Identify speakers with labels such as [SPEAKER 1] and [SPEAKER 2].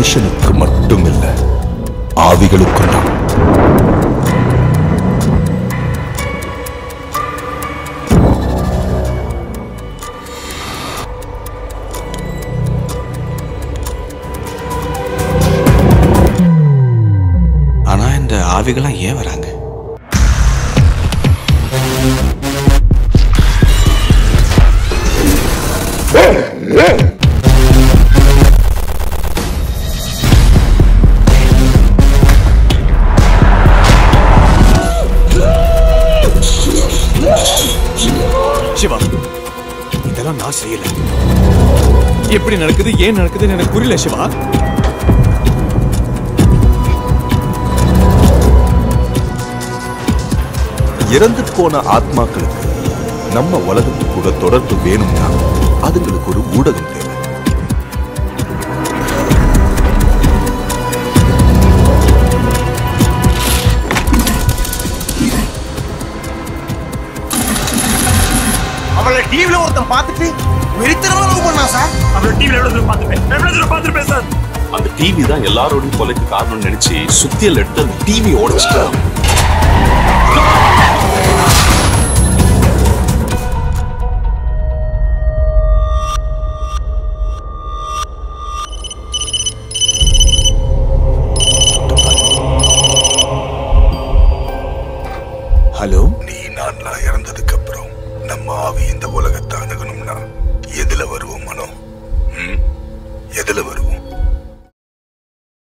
[SPEAKER 1] மனுஷனுக்கு மட்டும் இல்ல ஆவிகளுக்கும் தான்
[SPEAKER 2] ஆனா இந்த ஆவிகள்லாம் ஏன் வராங்க சிவா இதெல்லாம் நான் செய்யல எப்படி நடக்குது ஏன் நடக்குதுன்னு எனக்கு புரியல சிவா
[SPEAKER 1] இறந்து போன ஆத்மாக்களுக்கு நம்ம உலகத்து கூட தொடர்பு வேணும்னா அதுங்களுக்கு ஒரு ஊடகம் தேவை
[SPEAKER 3] அவளை டிவில ஒருத்தன் பார்த்துட்டு வெறித்தனமா லவ் பண்ணா சார்
[SPEAKER 4] அவளை டிவில எவ்வளவு தூரம் பார்த்துப்பேன் எவ்வளவு தூரம் பார்த்துருப்பேன் சார்
[SPEAKER 5] அந்த டிவி தான் எல்லாரோடையும் கொலைக்கு காரணம்னு நினைச்சு சுத்தியல் எடுத்து அந்த டிவி உடைச்சிட்டு